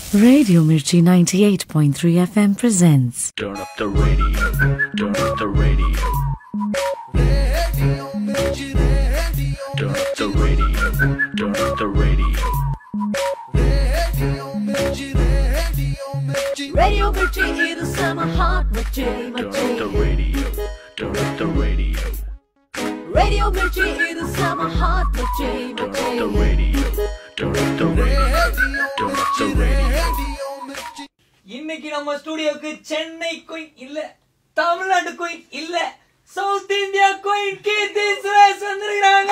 Radio Mirchi 98.3 FM presents Turn up the radio. Turn up the radio. Turn up the radio. Turn up the radio. Radio Mirchi இது செம hot மச்சி Turn up மச்சி the radio. Turn up the radio. Radio Mirchi இது செம hot மச்சி Turn up மச்சி the radio. Turn up the radio. Turn up the radio. இன்னைக்கு நம்ம ஸ்டுடியோக்கு சென்னை குயின் இல்ல தமிழ்நாடு குயின் இல்ல south India queen Keerthy Suresh வந்திருக்காங்க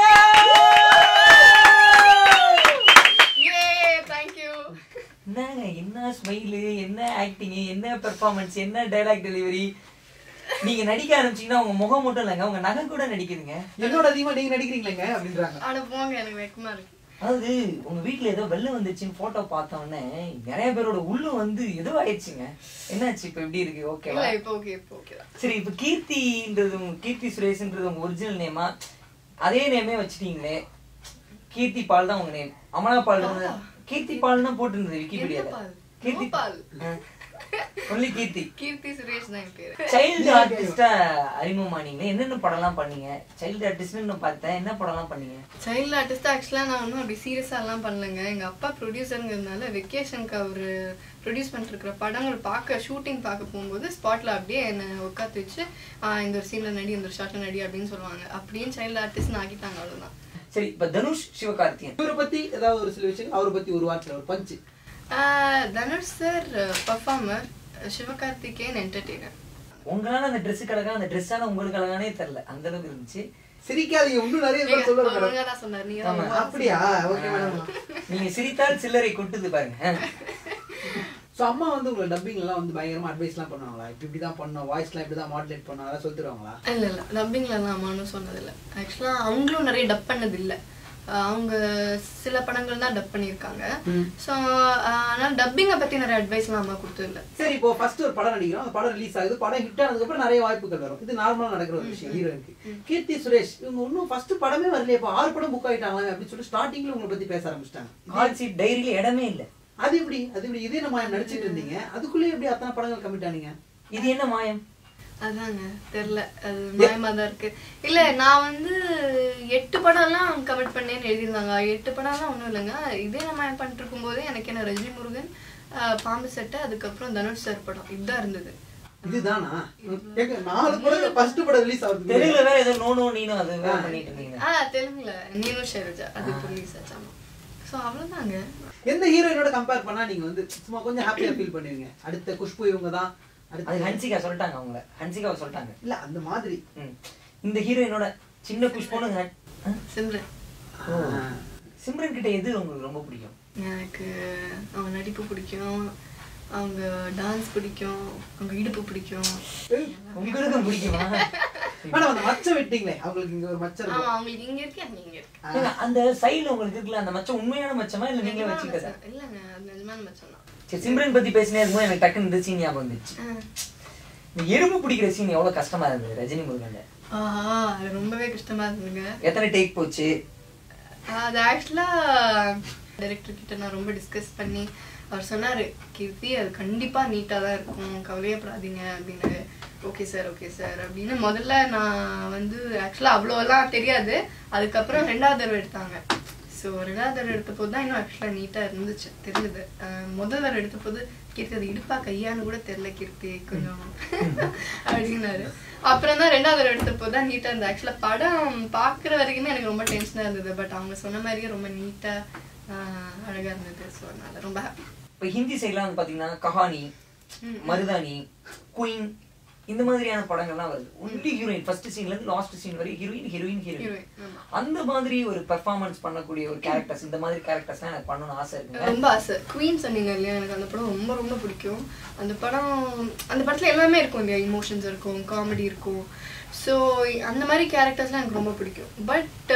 என்னங்க என்ன ஸ்மைலு என்ன ஆக்டிங் என்ன பெர்ஃபார்மன்ஸ் என்ன டைலாக் டெலிவரி நீங்க நடிக்க ஆரம்பிச்சீங்கன்னா உங்க முகம் மட்டும் இல்லைங்க உங்க நகை கூட நடிக்குதுங்க என்னோட அதிகமா நீங்க நடிக்கிறீங்களேங்க அப்படின்றாங்க அட போங்க எனக்கு வெக்கமா இருக்கு அதாவது உங்க வீட்ல ஏதோ வெள்ளம் வந்துச்சுன்னு போட்டோ பார்த்த உடனே நிறைய பேரோட உள்ளு வந்து ஏதோ ஆயிடுச்சுங்க என்னாச்சு இப்ப எப்படி இருக்கு ஓகேவா இல்ல இப்போ ஓகே இப்போ ஓகே தான் சரி இப்ப கீர்த்தின்றது உங்க- கீர்த்தி சுரேஷ்ன்றது உங்க ஒரிஜினல் நேமா அதே நேமே வச்சுட்டீங்களே கீர்த்தி பால் தான் உங்க நேம் அமலா பால் வந்து- கீர்த்தி பால் தான் போட்டிருந்தது விக்கிபீடியால என்ன Paul? Keerthy no Paul. Only Keerthy Keerthy Suresh தான் என் பேரு சைல்டு ஆர்டிஸ்டா அறிமுகமானீங்களே என்னென்ன படம்லாம் பண்ணீங்க சைல்டு ஆர்டிஸ்ட்னு பார்த்தேன் என்ன படம்லாம் பண்ணீங்க சைல்டு ஆர்டிஸ்ட் ஆக்சுவலாக நான் ஒன்றும் அப்படி சீரியஸாக எல்லாம் பண்ணலங்க எங்கள் அப்பா ப்ரொடியூசருங்கிறதுனால வெக்கேஷனுக்கு அவர் ப்ரொடியூஸ் பண்ணிருக்கிற படங்கள் பார்க்க ஷூட்டிங் பார்க்க போகும்போது ஸ்பாட்டில் அப்படியே என்னை உட்காந்து வச்சு "ஆ, இந்த ஒரு சீனில் நடி இந்த ஒரு ஷார்ட்டில் நடி அப்படின்னு சொல்லுவாங்க அப்படியே சைல்டு ஆர்டிஸ்ட்னு ஆக்கிட்டாங்க அவ்வளோதான் சரி இப்ப தனுஷ் சிவகார்த்தியன் இவரை பத்தி ஏதாவது ஒரு சில விஷயம் அவரை பத்தி ஒரு வார்த்தையில ஒரு punch Dhanush sir performer Sivakarthikeyan entertainer உங்களால அந்த ட்ரெஸ் கலக்கா அந்த ட்ரெஸ்ஸால உங்களுக்கு அழகானே தெரியல அந்த அளவுக்கு இருந்துச்சு சிரிக்காதீங்க இன்னும் நிறைய பேர் சொல்லுவாங்க ஒழுங்கா தான் சொன்னார் நீங்க ஆமா. தான் அப்படியா ஓகே மேடம் நீங்க சிரித்தால் சில்லறை கொட்டுது பாருங்க சோ அம்மா வந்து உங்களை டப்பிங் எல்லாம் வந்து பயங்கரமா அட்வைஸ் எல்லாம் பண்ணுவாங்களா இப்படி இப்படி தான் பண்ணணும் வாய்ஸ் எல்லாம் இப்படி தான் மாடுலேட் பண்ணணும் அதெல்லாம் சொல்லி தருவாங்களா இல்ல இல்ல டப்பிங்ல எல்லாம் அம்மானும் சொன்னதில்ல ஆக்சுவலா அவங்களும் நிறைய டப் பண்ணது இல்ல அஹ் அவங்க சில படங்கள் தான் டப் பண்ணியிருக்காங்க ஸோ அதனால டப்பிங்கை பத்தி நிறைய அட்வைஸ்லாம் அம்மா கொடுத்தது இல்ல சரி இப்போ ஃபர்ஸ்ட் ஒரு படம் நடிக்கிறோம் அந்த படம் ரிலீஸ் ஆகுது படம் ஹிட் ஆனதுக்கு அப்புறம் நிறைய வாய்ப்புகள் வரும் இது நார்மலா நடக்கிற ஒரு விஷயம் ஹீரோயினுக்கு கீர்த்தி சுரேஷ் இவங்க இன்னும் ஃபர்ஸ்ட் படமே வரலையே இப்போ ஆறு படம் புக் ஆயிட்டாங்களே அப்படின்னு சொல்லி ஸ்டார்டிங்ல உங்களை பத்தி பேச ஆரம்பிச்சிட்டாங்க கால் சீட் டைரியில இடமே இல்ல அது எப்படி அது எப்படி இதே நம்ம நடிச்சிட்டு இருந்தீங்க அதுக்குள்ளேயே எப்படி அத்தனை படங்கள் கமிட் ஆனீங்க இது என்ன மாயம் அதாங்க தெரியல அது மாயமா தான் இருக்கு இல்ல நான் வந்து எட்டு படம்லாம் கமிட் பண்ணேன்னு எழுதியிருந்தாங்க எட்டு படம்லாம் ஒண்ணும் இல்லைங்க இதே நம்ம பண்ணிட்டு இருக்கும்போதே எனக்கு என்ன ரஜினி முருகன் அஹ் பாம்பு சட்டை அதுக்கப்புறம் தனுஷ் சார் படம் இதுதான் இருந்தது இதுதானா ஏங்க, நாலு படம் ஃபர்ஸ்ட் படம் ரிலீஸ் ஆகுது தெலுங்குல வேற ஏதோ நோனோ நீனோ அது வேற பண்ணிட்டு இருந்தீங்க ஆ தெலுங்குல நீனு ஷைலஜா அது ரிலீஸ் ஆச்சாமா ஸோ அவ்வளோதாங்க எந்த ஹீரோயினோட கம்பேர் பண்ணா நீங்க வந்து சும்மா கொஞ்சம் ஹாப்பியா ஃபீல் பண்ணுவீங்க அடுத்த குஷ்பு இவங்க தான் அது அடுத்து ஹன்சிகா சொல்லிட்டாங்க அவங்கள ஹன்சிகாவை சொல்லிட்டாங்க இல்ல அந்த மாதிரி ம். இந்த ஹீரோயினோட சின்ன குஷ்போனு ஹன்- ஆ? சிம்ரன் ஓ. சிம்ரன் கிட்ட எது உங்களுக்கு ரொம்ப பிடிக்கும் எனக்கு அவங்க நடிப்பு பிடிக்கும் அவங்க டான்ஸ் பிடிக்கும் அவங்க இடுப்பு பிடிக்கும் உங்களுக்கும் பிடிக்குமா மேடம் அந்த மச்சம் விட்டீங்களே அவங்களுக்கு இங்க ஒரு மச்சம் ஆமா இருக்கும் அவங்களுக்கு இங்க இருக்கு அங்க இங்க இருக்கு ஏங்க, அந்த சைடுல உங்களுக்கு இருக்குல்ல அந்த மச்சம் உண்மையான மச்சமா இல்ல நீங்களே நிஜமான வச்சுக்கிட்டதா மச்சான். இல்லைங்க அது நிஜமான மச்சம் தான் சரி சிம்ரன் பத்தி பேசினே இருக்கும்போது எனக்கு டக்குன்னு இந்த சீன் ஞாபகம் வந்துச்சு இந்த எறும்பு பிடிக்கிற சீன் எவ்வளவு கஷ்டமா இருந்தது ரஜினி முருகன்ல ஆஹா அது ரொம்பவே கஷ்டமா இருந்ததுங்க எத்தனை டேக் போச்சு அது ஆக்சுவலா டைரக்டர் கிட்ட நான் ரொம்ப டிஸ்கஸ் பண்ணி அவர் சொன்னாரு கீர்த்தி அது கண்டிப்பா நீட்டா தான் இருக்கும் கவலையப்படாதீங்க அப்படின்னாரு ஓகே சார் ஓகே சார் அப்படின்னு முதல்ல நான் வந்து ஆக்சுவலா அவ்வளோலாம் தெரியாது அதுக்கப்புறம் ரெண்டாவது தடவை எடுத்தாங்க ஸோ ரெண்டாவது தடவை எடுத்த போது தான் இன்னும் ஆக்சுவலாக நீட்டாக இருந்துச்சு தெரிஞ்சது முதல் தடவை எடுத்த போது கீர்த்தி அது இடுப்பா கையான்னு கூட தெரியல கீர்த்தி கொஞ்சம் அப்படின்னாரு அப்புறம் தான் ரெண்டாவது தடவை எடுத்த போது தான் நீட்டாக இருந்தது ஆக்சுவலாக படம் பார்க்குற வரைக்குமே எனக்கு ரொம்ப டென்ஷனாக இருந்தது பட் அவங்க சொன்ன மாதிரியே ரொம்ப நீட்டாக அழகாக இருந்தது ஸோ அதனால ரொம்ப ஹாப்பி இப்ப ஹிந்தி சைட்லாம் வந்து பாத்தீங்கன்னா கஹானி மருதானி குயின் இந்த மாதிரியான படங்கள்லாம் வருது ஒன்லி ஹீரோயின் ஃபர்ஸ்ட் சீன்ல இருந்து லாஸ்ட் சீன் வரை ஹீரோயின் ஹீரோயின் ஹீரோயின் Heroine, ஆமா. அந்த மாதிரி ஒரு பெர்ஃபார்மன்ஸ் பண்ணக்கூடிய ஒரு கேரக்டர்ஸ் இந்த மாதிரி கேரக்டர்ஸ்லாம் எனக்கு பண்ணணும்னு ஆசை இருக்குங்க ரொம்ப ஆசை குவீன் சொன்னீங்க இல்லையா எனக்கு அந்த படம் ரொம்ப ரொம்ப பிடிக்கும் அந்த படம் அந்த படத்துல எல்லாமே இருக்கும் இல்லையா இமோஷன்ஸ் இருக்கும் காமெடி இருக்கும் ஸோ அந்த மாதிரி கேரக்டர்ஸ்லாம் எனக்கு ரொம்ப பிடிக்கும் பட்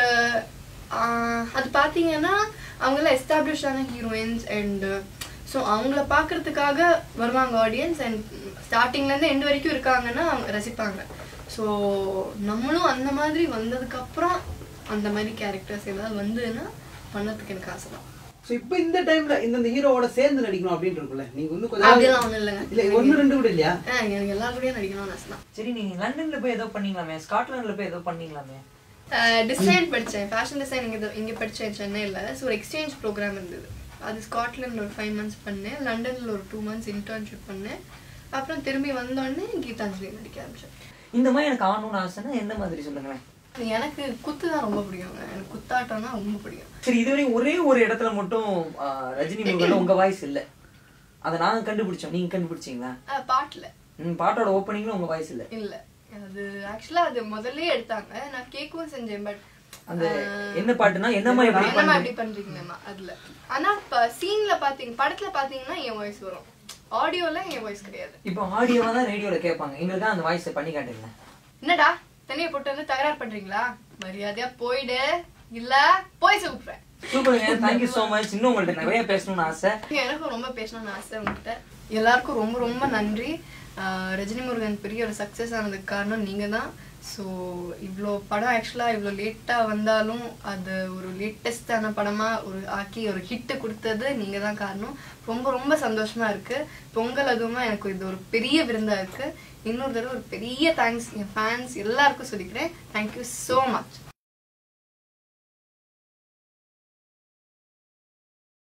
அது பார்த்தீங்கன்னா அவங்களாம் எஸ்டாப்ளிஷ்டான ஹீரோயின்ஸ் அண்ட் ஸோ அவங்கள பார்க்கறதுக்காக வருவாங்க ஆடியன்ஸ் அண்ட் ஸ்டார்டிங்லேருந்து எண்டு வரைக்கும் இருக்காங்கன்னா அவங்க ரசிப்பாங்க ஸோ நம்மளும் அந்த மாதிரி வந்ததுக்கப்புறம் அந்த மாதிரி கேரக்டர்ஸ் ஏதாவது வந்ததுன்னா பண்ணதுக்கு எனக்கு ஆசை தான் சோ இப்போ இந்த டைம்ல இந்த இந்த ஹீரோவோட சேர்ந்து நடிக்கணும் அப்படின்னு இருக்குல்ல நீங்க இன்னும் அப்படியெல்லாம் கொஞ்சம் ஒண்ணும் இல்லைங்க. இல்ல ஒன்னு ரெண்டு கூட இல்லையா ஆ, எனக்கு எல்லா கூடயும் நடிக்கணும்னு ஆசை தான் சரி நீங்க லண்டன்ல போய் ஏதோ பண்ணீங்களாமே ஸ்காட்லாண்ட்ல போய் ஏதோ பண்ணீங்களாமே டிசைன் படித்தேன் ஃபேஷன் டிசைன் இங்கே இங்கே படித்தேன் சென்னையில் ஸோ ஒரு எக்ஸ்சேஞ்ச் ப்ரோக்ராம் இருந்தது அது ஸ்காட்லாண்டில் ஒரு ஃபைவ் மந்த்ஸ் பண்ணேன் லண்டனில் ஒரு டூ மந்த்ஸ் இன்டர்ன்ஷிப் பண்ணேன் அப்புறம் திரும்பி வந்தோடனே கீதாஞ்சலி நடிக்க ஆரம்பிச்சேன் இந்த மாதிரி எனக்கு ஆகணும்னு ஆசைன்னா எந்த மாதிரி சொல்லுங்களேன் எனக்கு குத்து தான் ரொம்ப பிடிக்குங்க எனக்கு குத்தாட்டம்னா ரொம்ப பிடிக்கும் சரி இதுவரை ஒரே ஒரு இடத்துல மட்டும் ஆ, ரஜினி முருகன்ல உங்க வாய்ஸ் இல்ல அதை நாங்க கண்டுபிடிச்சோம் நீங்க கண்டுபிடிச்சீங்களா பாட்டில் ம், பாட்டோட ஓப்பனிங்ல உங்க வாய்ஸ் இல்ல இல்லை அது ஆக்சுவலாக அது முதல்லயே எடுத்தாங்க நான் கேட்கவும் செஞ்சேன் பட் அந்த என்ன பாட்டுனா என்னம்மா எப்படி என்னம்மா பண்ணு எப்படி பண்றீங்கம்மா அதுல ஆனா சீன்ல பாத்தீங்க படத்துல பாத்தீங்கன்னா என் வாய்ஸ் வரும் ஆடியோல என் வாய்ஸ் கிடையாது இப்போ ஆடியோவா தான் ரேடியோல கேட்பாங்க எங்களுக்கு அந்த வாய்ஸை பண்ணி காட்டுங்க என்னடா தனியா போட்டு வந்து தகராறு பண்றீங்களா மரியாதையா போயிடு இல்ல போய் கூப்பிடுறேன் சூப்பருங்க தேங்க்யூ ஸோ மச் இன்னும் உங்கள்ட்ட நிறைய பேசணும்னு ஆசை எனக்கும் ரொம்ப பேசணும்னு ஆசை உங்ககிட்ட எல்லாருக்கும் ரொம்ப ரொம்ப நன்றி ஆஹ் ரஜினி முருகன் பெரிய ஒரு சக்ஸஸ் ஆனதுக்கு காரணம் நீங்க தான் ஸோ இவ்வளோ படம் ஆக்சுவலாக இவ்வளோ லேட்டாக வந்தாலும் அது ஒரு லேட்டஸ்டான படமாக ஒரு ஆக்கி ஒரு ஹிட்டு கொடுத்தது நீங்கள் தான் காரணம் ரொம்ப ரொம்ப சந்தோஷமா இருக்கு பொங்கல் அதுவுமே எனக்கு இது ஒரு பெரிய விருந்தா இருக்கு இன்னொரு தடவை ஒரு பெரிய தேங்க்ஸ் என் ஃபேன்ஸ் எல்லாருக்கும் சொல்லிக்கிறேன் தேங்க்யூ ஸோ மச்